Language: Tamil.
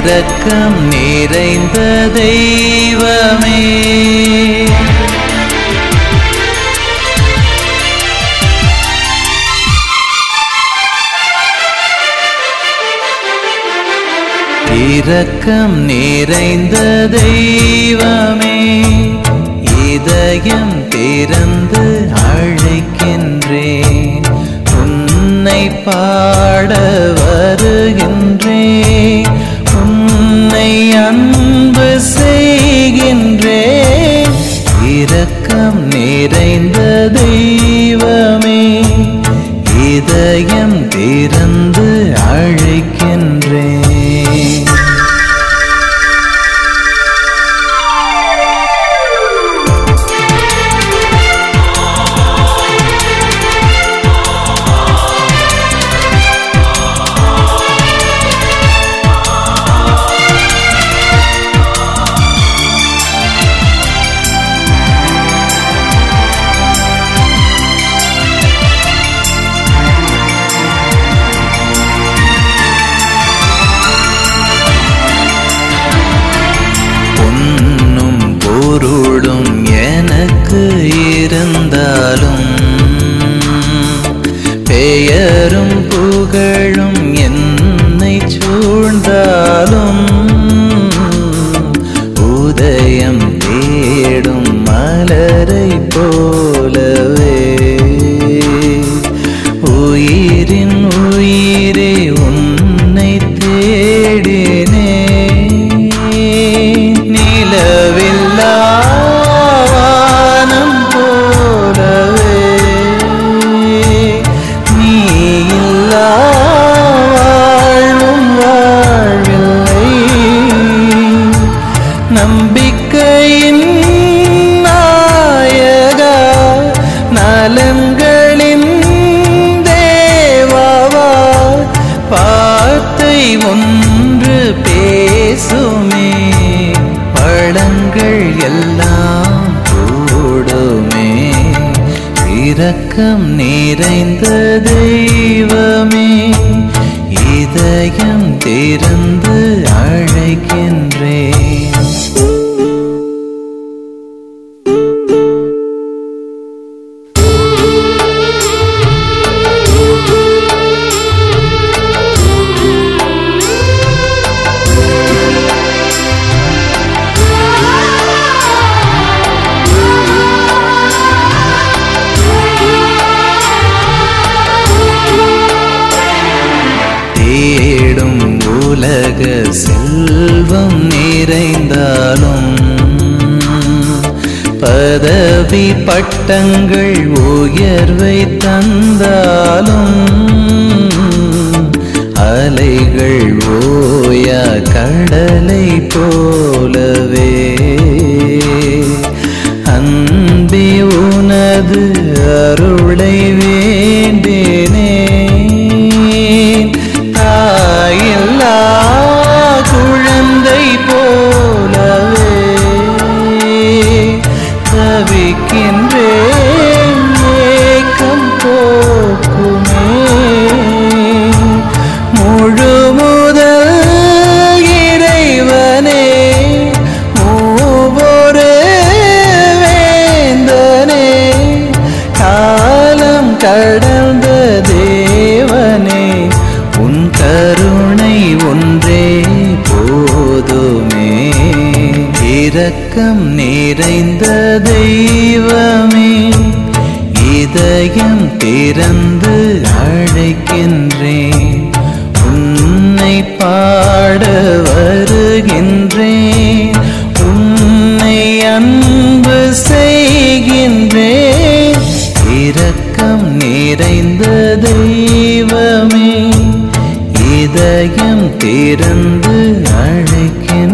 இரக்கம் நிறைந்த தெய்வமே இரக்கம் நிறைந்த தெய்வமே இதயம் திறந்து அழைக்கின்றேன் உன்னை பாட வருகின்றேன் உன்னை அன்பு செய்கின்றேன் இரக்கம் நிறைந்த தெய்வமே இதயம் திறந்து அழைக்கின்றேன் பொன்னும் பொருளும் எனக்கு இருந்தாலும் பெயரும் புகழும் என்னை சூழ்ந்தாலும் உதயம் தேடும் மலரை போலவே உயிரின் உயிரே உன்னை தேடினே நிலவில்லா வானம் போலவே நீ இல்லா வாழ்வும் வாழ்வில்லை நம்பிக்கையின் நாயகா நலன்களின் தேவாவா வார்த்தை ஒன்று பேசுமே பழங்கள் எல்லாம் கூடுமே இரக்கம் நிறைந்த தெய்வமே இதயம் திறந்து அழைக்கின்றேன் தேடும் உலக செல்வம் நிறைந்தாலும் பதவி பட்டங்கள் உயர்வை தந்தாலும் அலைகள் ஓயா கடலை போலவே அன்பே உனது அருளை வேண்டினேன் தாயில்லா குழந்தை போலவே தவிக்கின்றேன் ஏக்கம் போக்குமே முழு முதல் இறைவனே மூவொரு வேந்தனே காலம் கடந்த தேவனே உன் கருணை ஒன்றே போதுமே இரக்கம் நிறைந்த தெய்வமே இதயம் திறந்து அழைக்கின்றேன் உன்னை பாட வருகின்றேன் உன்னை அன்பு செய்கின்றேன் இரக்கம் நிறைந்த தெய்வமே இதயம் திறந்து அழைக்கின்றேன்